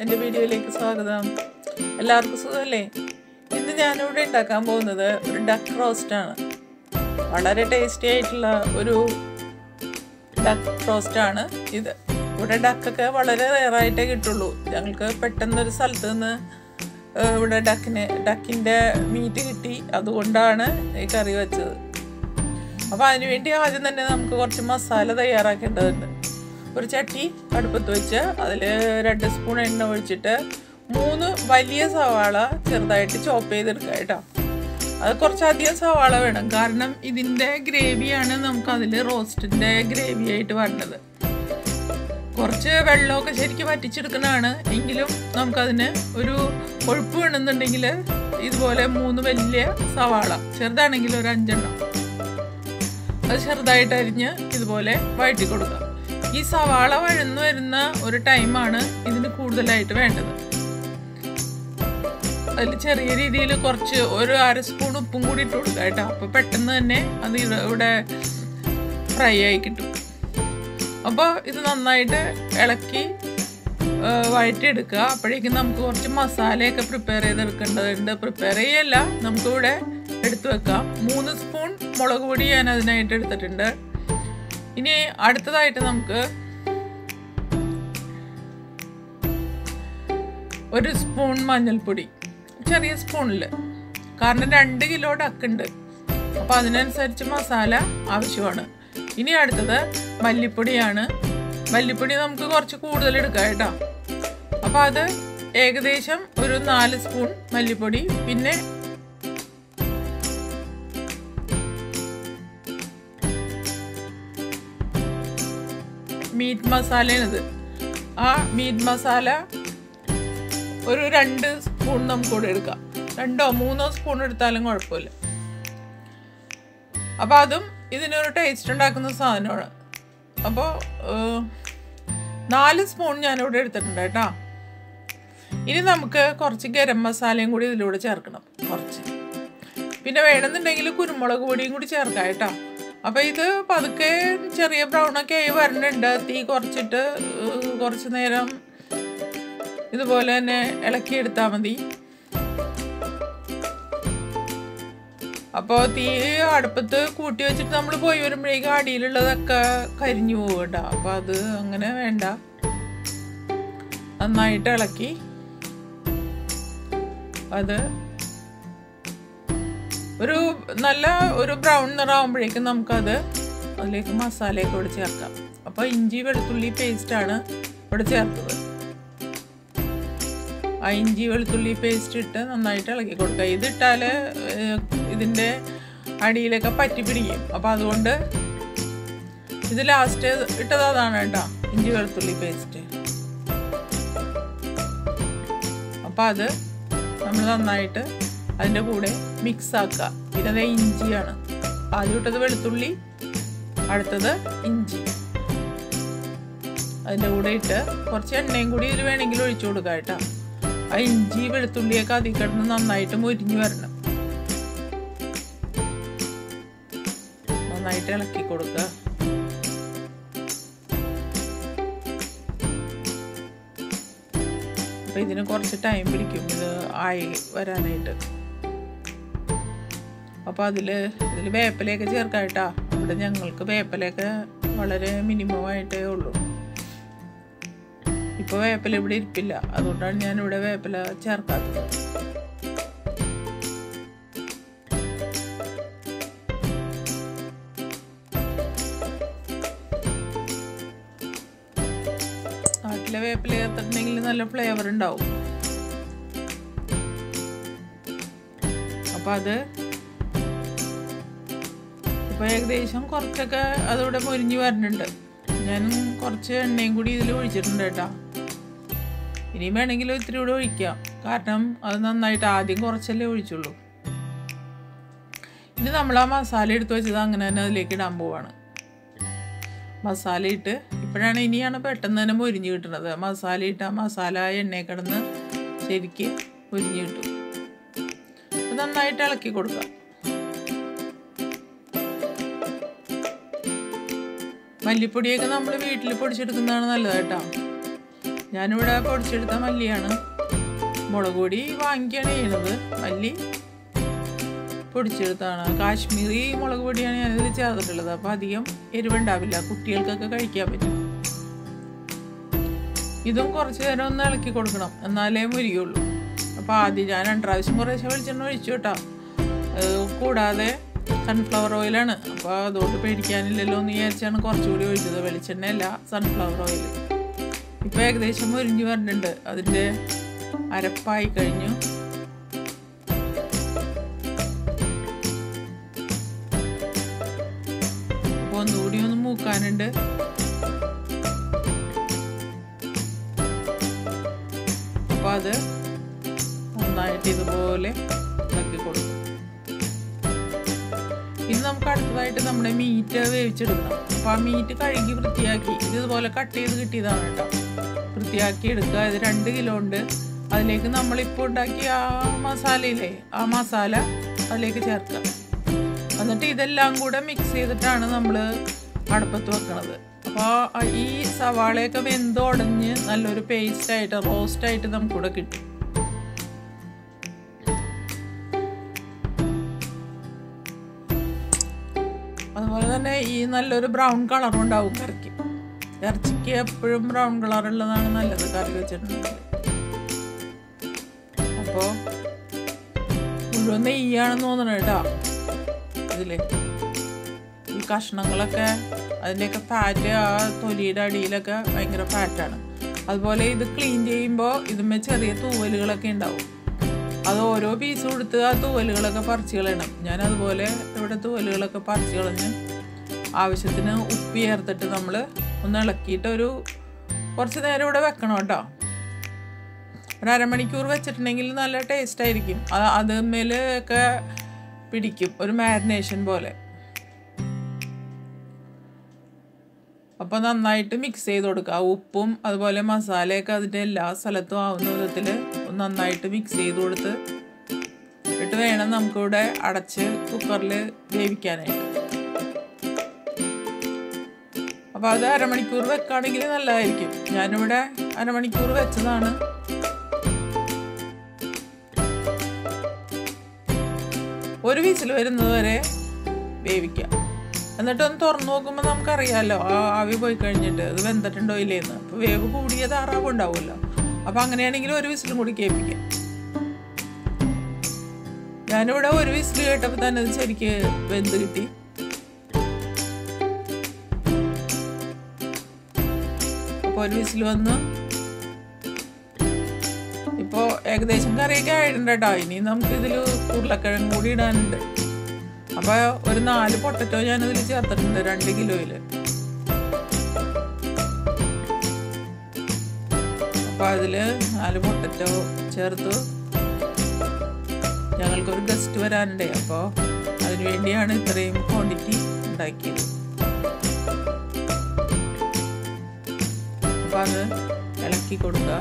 എൻ്റെ വീഡിയോയിലേക്ക് സ്വാഗതം എല്ലാവർക്കും സുഖമല്ലേ ഇന്ന് ഞാനിവിടെ ഉണ്ടാക്കാൻ പോകുന്നത് ഒരു ഡക്ക് റോസ്റ്റാണ് വളരെ ടേസ്റ്റി ആയിട്ടുള്ള ഒരു ഡക്ക് റോസ്റ്റാണ് ഇത് ഇവിടെ ഡക്കൊക്കെ വളരെ റെയറായിട്ടേ കിട്ടുള്ളൂ ഞങ്ങൾക്ക് പെട്ടെന്നൊരു സ്ഥലത്ത് നിന്ന് ഏഹ്, ഇവിടെ ഡക്കിന് ഡക്കിൻ്റെ മീറ്റ് കിട്ടി അതുകൊണ്ടാണ് ഈ കറി വെച്ചത് അപ്പോൾ അതിനുവേണ്ടി ആദ്യം തന്നെ നമുക്ക് കുറച്ച് മസാല തയ്യാറാക്കേണ്ടതുണ്ട് ഒരു ചട്ടി അടുപ്പത്ത് വെച്ച് അതിൽ രണ്ട് സ്പൂൺ എണ്ണ ഒഴിച്ചിട്ട് മൂന്ന് വലിയ സവാള ചെറുതായിട്ട് ചോപ്പ് ചെയ്തെടുക്കുക കേട്ടോ അത് കുറച്ചധികം സവാള വേണം കാരണം ഇതിൻ്റെ ഗ്രേവിയാണ് നമുക്ക് അതിൽ റോസ്റ്റിൻ്റെ ഗ്രേവി ആയിട്ട് വരണത് കുറച്ച് വെള്ളമൊക്കെ ശരിക്കും വറ്റിച്ചെടുക്കണതാണ് എങ്കിലും നമുക്കതിന് ഒരു കൊഴുപ്പ് വേണമെന്നുണ്ടെങ്കിൽ ഇതുപോലെ മൂന്ന് വലിയ സവാള ചെറുതാണെങ്കിൽ ഒരു അഞ്ചെണ്ണം അത് ചെറുതായിട്ട് അരിഞ്ഞ് ഇതുപോലെ വഴറ്റി കൊടുക്കുക ഈ സവാള വഴന്നു വരുന്ന ഒരു ടൈമാണ് ഇതിന് കൂടുതലായിട്ട് വേണ്ടത് അതിൽ ചെറിയ രീതിയിൽ കുറച്ച് ഒരു അര സ്പൂൺ ഉപ്പും കൂടി ഇട്ട് കൊടുക്കുക കേട്ടോ അപ്പോൾ പെട്ടെന്ന് തന്നെ അത് ഇവിടെ ഇവിടെ ഫ്രൈ ആയി കിട്ടും അപ്പോൾ ഇത് നന്നായിട്ട് ഇളക്കി ആ, വഴറ്റിയെടുക്കുക അപ്പോഴേക്കും നമുക്ക് കുറച്ച് മസാലയൊക്കെ പ്രിപ്പയർ ചെയ്തെടുക്കേണ്ടതുണ്ട് പ്രിപ്പയർ ചെയ്യല്ല നമുക്കിവിടെ എടുത്തു വെക്കാം മൂന്ന് സ്പൂൺ മുളക് പൊടി ഞാൻ അതിനായിട്ട് എടുത്തിട്ടുണ്ട് ഇനി അടുത്തതായിട്ട് നമുക്ക് ഒരു സ്പൂൺ മഞ്ഞൾപ്പൊടി ചെറിയ സ്പൂണിൽ കാരണം രണ്ട് കിലോ ഡക്കുണ്ട് അപ്പോൾ അതിനനുസരിച്ച് മസാല ആവശ്യമാണ് ഇനി അടുത്തത് മല്ലിപ്പൊടിയാണ് മല്ലിപ്പൊടി നമുക്ക് കുറച്ച് കൂടുതൽ എടുക്കാം കേട്ടോ അപ്പോൾ അത് ഏകദേശം ഒരു നാല് സ്പൂൺ മല്ലിപ്പൊടി പിന്നെ മീറ്റ് മസാലയാണിത് ആ മീറ്റ് മസാല ഒരു രണ്ട് സ്പൂൺ നമുക്ക് കൂടെ എടുക്കാം രണ്ടോ മൂന്നോ സ്പൂൺ എടുത്താലും കുഴപ്പമില്ല അപ്പോൾ അതും ഇതിനൊരു ടേസ്റ്റ് ഉണ്ടാക്കുന്ന സാധനമാണ് അപ്പോൾ നാല് സ്പൂൺ ഞാനിവിടെ എടുത്തിട്ടുണ്ട് കേട്ടോ ഇനി നമുക്ക് കുറച്ച് ഗരം മസാലയും കൂടി ഇതിലൂടെ ചേർക്കണം കുറച്ച് പിന്നെ വേണമെന്നുണ്ടെങ്കിൽ കുരുമുളക് പൊടിയും കൂടി ചേർക്കാം കേട്ടോ അപ്പോൾ ഇത് പതുക്കെ ചെറിയ ബ്രൗണൊക്കെ ആയി വരുന്നുണ്ട് തീ കുറച്ചിട്ട് ഏഹ്, കുറച്ച് നേരം ഇതുപോലെ തന്നെ ഇളക്കിയെടുത്താൽ മതി അപ്പോൾ തീ അടുപ്പത്ത് കൂട്ടി വെച്ചിട്ട് നമ്മൾ പോയി വരുമ്പോഴേക്കും അടിയിലുള്ളതൊക്കെ കരിഞ്ഞു പോകും കേട്ടോ അപ്പോൾ അത് അങ്ങനെ വേണ്ട നന്നായിട്ട് ഇളക്കി അത് ഒരു നല്ല ഒരു ബ്രൗൺ നിറാകുമ്പോഴേക്കും നമുക്കത് അതിലേക്ക് മസാലയൊക്കെ ഇവിടെ ചേർക്കാം അപ്പോൾ ഇഞ്ചി വെളുത്തുള്ളി പേസ്റ്റാണ് ഇവിടെ ചേർത്തത് ആ ഇഞ്ചി വെളുത്തുള്ളി പേസ്റ്റ് ഇട്ട് നന്നായിട്ട് ഇളക്കി കൊടുക്കുക ഇതിട്ടാൽ ഇതിൻ്റെ അടിയിലൊക്കെ പറ്റി പിടിക്കും അപ്പോൾ അതുകൊണ്ട് ഇത് ലാസ്റ്റ് ഇട്ടത് അതാണ് കേട്ടോ ഇഞ്ചി വെളുത്തുള്ളി പേസ്റ്റ് അപ്പോൾ അത് നമ്മൾ നന്നായിട്ട് അതിൻ്റെ കൂടെ മിക്സ് ആക്കുക പിന്നെ അത് ഇഞ്ചിയാണ് ആദ്യം ഇട്ടത് വെളുത്തുള്ളി അടുത്തത് ഇഞ്ചി അതിൻ്റെ കൂടെ ഇട്ട് കുറച്ച് എണ്ണയും കൂടി ഇതിൽ വേണമെങ്കിൽ ഒഴിച്ചു കൊടുക്കുക കേട്ടോ ആ ഇഞ്ചി വെളുത്തുള്ളിയൊക്കെ അതിൽ കിടന്ന് നന്നായിട്ട് മുരിഞ്ഞു വരണം നന്നായിട്ട് ഇളക്കി കൊടുക്കുക അപ്പൊ ഇതിന് കുറച്ച് ടൈം പിടിക്കും ഇത് ആയി വരാനായിട്ട് അപ്പോൾ അതിൽ ഇതിൽ വേപ്പിലയൊക്കെ ചേർക്കാം കേട്ടോ ഇവിടെ ഞങ്ങൾക്ക് വേപ്പിലയൊക്കെ വളരെ മിനിമമായിട്ടേ ഉള്ളൂ ഇപ്പോൾ വേപ്പില ഇവിടെ ഇരിപ്പില്ല അതുകൊണ്ടാണ് ഞാൻ ഇവിടെ വേപ്പില ചേർക്കാത്തത് നാട്ടിലെ വേപ്പില ചേർത്തിട്ടുണ്ടെങ്കിൽ നല്ല ഫ്ലേവർ ഉണ്ടാവും അപ്പം അത് ഇപ്പോൾ ഏകദേശം കുറച്ചൊക്കെ അതിവിടെ മുരിഞ്ഞ് വരുന്നുണ്ട് ഞാൻ കുറച്ച് എണ്ണയും കൂടി ഇതിൽ ഒഴിച്ചിട്ടുണ്ട് കേട്ടോ ഇനിയും വേണമെങ്കിൽ ഇത്തിരി കൂടെ ഒഴിക്കാം കാരണം അത് നന്നായിട്ട് ആദ്യം കുറച്ചല്ലേ ഒഴിച്ചുള്ളൂ ഇനി നമ്മൾ ആ മസാല എടുത്ത് വെച്ചത് അങ്ങനെ തന്നെ അതിലേക്ക് ഇടാൻ പോവാണ് മസാല ഇട്ട് ഇപ്പോഴാണ് ഇനിയാണ് പെട്ടെന്ന് തന്നെ മുരിഞ്ഞ് കിട്ടുന്നത് മസാല ഇട്ട് ആ മസാല എണ്ണയിൽ കിടന്ന് ശരിക്ക് മുരിഞ്ഞ് കിട്ടും അത് നന്നായിട്ട് ഇളക്കി കൊടുക്കാം മല്ലിപ്പൊടിയൊക്കെ നമ്മൾ വീട്ടിൽ പൊടിച്ചെടുക്കുന്നതാണ് നല്ലത് കേട്ടോ ഞാനിവിടെ പൊടിച്ചെടുത്ത മല്ലിയാണ് മുളക് പൊടി വാങ്ങിക്കുകയാണ് ചെയ്യണത് മല്ലി പൊടിച്ചെടുത്താണ് കാശ്മീരി മുളക് പൊടിയാണ് ഞാനിതിൽ ചേർത്തിട്ടുള്ളത് അപ്പോൾ അധികം എരിവുണ്ടാവില്ല കുട്ടികൾക്കൊക്കെ കഴിക്കാൻ പറ്റും ഇതും കുറച്ച് നേരം ഒന്ന് ഇളക്കി കൊടുക്കണം എന്നാലേ മുരിയുള്ളൂ അപ്പോൾ ആദ്യം ഞാൻ രണ്ട് പ്രാവശ്യം കുറേശ്ശെ വെളിച്ചെണ്ണ ഒഴിച്ചു കേട്ടോ അത് കൂടാതെ സൺഫ്ലവർ ഓയിലാണ് അപ്പോൾ അതുകൊണ്ട് പേടിക്കാനില്ലല്ലോ എന്ന് വിചാരിച്ചാണ് കുറച്ചുകൂടി ഒഴിച്ചത് വെളിച്ചെണ്ണയല്ല സൺഫ്ലവർ ഓയിൽ ഇപ്പോൾ ഏകദേശം മുരിഞ്ഞ് വരുന്നുണ്ട് അതിൻ്റെ അരപ്പായി കഴിഞ്ഞു അപ്പോൾ ഒന്നുകൂടി ഒന്ന് മൂക്കാനുണ്ട് അപ്പോൾ അത് നന്നായിട്ട് ഇതുപോലെ ഇളക്കി കൊടുക്കും ഇനി നമുക്ക് അടുത്തതായിട്ട് നമ്മുടെ മീറ്റ് വേവിച്ചെടുക്കണം അപ്പോൾ ആ മീറ്റ് കഴുകി വൃത്തിയാക്കി ഇത് ഇതുപോലെ കട്ട് ചെയ്ത് കിട്ടിയതാണ് കേട്ടോ വൃത്തിയാക്കി എടുക്കുക ഇത് രണ്ട് കിലോ ഉണ്ട് അതിലേക്ക് നമ്മളിപ്പോൾ ഉണ്ടാക്കിയ ആ മസാലയില്ലേ ആ മസാല അതിലേക്ക് ചേർക്കുക എന്നിട്ട് ഇതെല്ലാം കൂടെ മിക്സ് ചെയ്തിട്ടാണ് നമ്മൾ അടുപ്പത്ത് വെക്കണത് അപ്പോൾ ഈ സവാളയൊക്കെ വെന്ത് ഉടഞ്ഞ് നല്ലൊരു പേസ്റ്റായിട്ട് റോസ്റ്റായിട്ട് നമുക്കിവിടെ കിട്ടും അതുപോലെ തന്നെ ഈ നല്ലൊരു ബ്രൗൺ കളറും ഉണ്ടാവും കറിക്ക് ഇറച്ചിക്ക് എപ്പോഴും ബ്രൗൺ കളറുള്ളതാണ് നല്ലത് കറി വെച്ചിട്ടുണ്ടെങ്കിൽ അപ്പോൾ മുഴുവൻ നെയ്യാണെന്ന് തോന്നണം കേട്ടോ ഇതില് ഈ കഷ്ണങ്ങളൊക്കെ അതിൻ്റെയൊക്കെ ഫാറ്റ് ആ തൊലിയുടെ അടിയിലൊക്കെ ഭയങ്കര ഫാറ്റാണ് അതുപോലെ ഇത് ക്ലീൻ ചെയ്യുമ്പോൾ ഇതുമ്മേ ചെറിയ തൂവലുകളൊക്കെ ഉണ്ടാവും അത് ഓരോ പീസ് കൊടുത്ത് ആ തൂവലുകളൊക്കെ പറിച്ച് കളയണം ഞാൻ അതുപോലെ ഇവിടെ തൂവലുകളൊക്കെ പറിച്ച് കളഞ്ഞ് ആവശ്യത്തിന് ഉപ്പ് ചേർത്തിട്ട് നമ്മൾ ഒന്ന് ഇളക്കിയിട്ട് ഒരു കുറച്ച് നേരം ഇവിടെ വെക്കണം കേട്ടോ ഒരു അരമണിക്കൂർ വെച്ചിട്ടുണ്ടെങ്കിൽ നല്ല ടേസ്റ്റ് ആയിരിക്കും അത് അതുമേലൊക്കെ പിടിക്കും ഒരു മാരിനേഷൻ പോലെ അപ്പോൾ നന്നായിട്ട് മിക്സ് ചെയ്ത് കൊടുക്കുക ഉപ്പും അതുപോലെ മസാലയൊക്കെ അതിൻ്റെ എല്ലാ സ്ഥലത്തും ആവുന്ന വിധത്തിൽ നന്നായിട്ട് മിക്സ് ചെയ്ത് കൊടുത്ത് ഇട്ട് വേണം നമുക്കിവിടെ അടച്ച് കുക്കറിൽ വേവിക്കാനായിട്ട് അപ്പോൾ അത് അരമണിക്കൂർ വെക്കുകയാണെങ്കിൽ നല്ലതായിരിക്കും ഞാനിവിടെ അരമണിക്കൂർ വെച്ചതാണ് ഒരു വിസിൽ വരുന്നത് വരെ വേവിക്കാം എന്നിട്ടൊന്ന് തുറന്നു നോക്കുമ്പോൾ നമുക്കറിയാമല്ലോ ആ ആവി പോയി കഴിഞ്ഞിട്ട് അത് വെന്തിട്ടുണ്ടോ ഇല്ലേന്ന് അപ്പോൾ വേവ് കൂടിയ താറാവ് ഉണ്ടാവുമല്ലോ അപ്പോൾ അങ്ങനെയാണെങ്കിൽ ഒരു വിസിലും കൂടി കേൾപ്പിക്കാം ഞാനിവിടെ ഒരു വിസിൽ കേട്ടപ്പോൾ തന്നെ അത് ശരിക്ക് വെന്ത് കിട്ടി അപ്പോൾ ഒരു വിസിൽ വന്ന് ഇപ്പോൾ ഏകദേശം കറിയൊക്കെ ആയിട്ടുണ്ട് കേട്ടോ ഇനി നമുക്കിതിൽ ഉരുളക്കിഴങ്ങ് കൂടി ഇടാനുണ്ട് അപ്പോൾ ഒരു നാല് പൊട്ടറ്റോ ഞാനിതിൽ ചേർത്തിട്ടുണ്ട് രണ്ട് കിലോയിൽ അപ്പോൾ അതിൽ നാല് പൊട്ടറ്റോ ചേർത്തു ഞങ്ങൾക്കൊരു ഗസ്റ്റ് വരാനുണ്ടേ അപ്പോൾ അതിനു വേണ്ടിയാണ് ഇത്രയും ക്വാണ്ടിറ്റി ഉണ്ടാക്കിയത് അപ്പോൾ അത് ഇളക്കി കൊടുക്കുക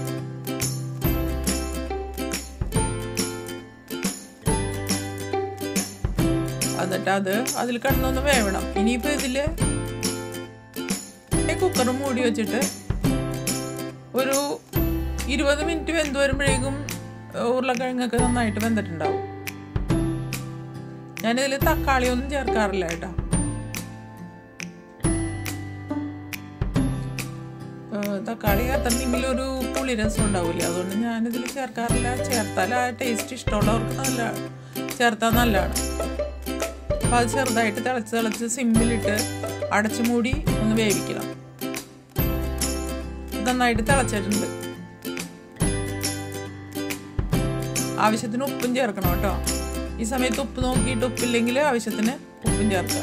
എന്നിട്ട് അത് അതിൽ കിടന്നൊന്ന് വേവണം ഇനിയിപ്പോൾ ഇതിൽ കുക്കർ മൂടി വെച്ചിട്ട് ഒരു ഇരുപത് മിനിറ്റ് വെന്ത് വരുമ്പോഴേക്കും ഉരുളക്കിഴങ്ങൊക്കെ നന്നായിട്ട് വെന്തിട്ടുണ്ടാവും ഞാനിതിൽ തക്കാളി ഒന്നും ചേർക്കാറില്ല കേട്ടോ തക്കാളി ചേർത്തിട്ടുണ്ടെങ്കിൽ ഒരു പുളിരസം ഉണ്ടാവില്ല അതുകൊണ്ട് ഞാനിതിൽ ചേർക്കാറില്ല ചേർത്താൽ ആ ടേസ്റ്റ് ഇഷ്ടമുള്ളവർക്ക് നല്ല ചേർത്താൽ നല്ലതാണ് അപ്പോൾ അത് ചെറുതായിട്ട് തിളച്ച് തിളച്ച് സിമ്മിലിട്ട് അടച്ചു മൂടി ഒന്ന് വേവിക്കണം നന്നായിട്ട് തിളച്ചിട്ടുണ്ട് ആവശ്യത്തിന് ഉപ്പും ചേർക്കണം കേട്ടോ ഈ സമയത്ത് ഉപ്പ് നോക്കിയിട്ട് ഉപ്പില്ലെങ്കിൽ ആവശ്യത്തിന് ഉപ്പും ചേർക്കുക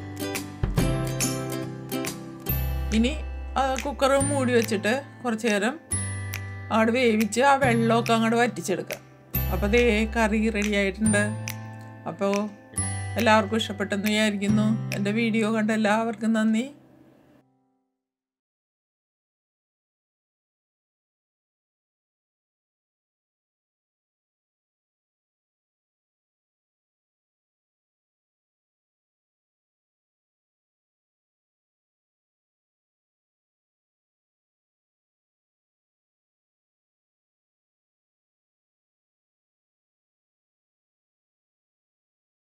ഇനി കുക്കർ മൂടി വെച്ചിട്ട് കുറച്ച് നേരം അങ്ങോട്ട് വേവിച്ച് ആ വെള്ളമൊക്കെ അങ്ങോട്ട് വറ്റിച്ചെടുക്കുക അപ്പോൾ ദേ കറി റെഡി ആയിട്ടുണ്ട് അപ്പോൾ എല്ലാവർക്കും ഇഷ്ടപ്പെട്ടെന്ന് വിചാരിക്കുന്നു എൻ്റെ വീഡിയോ കണ്ട എല്ലാവർക്കും നന്ദി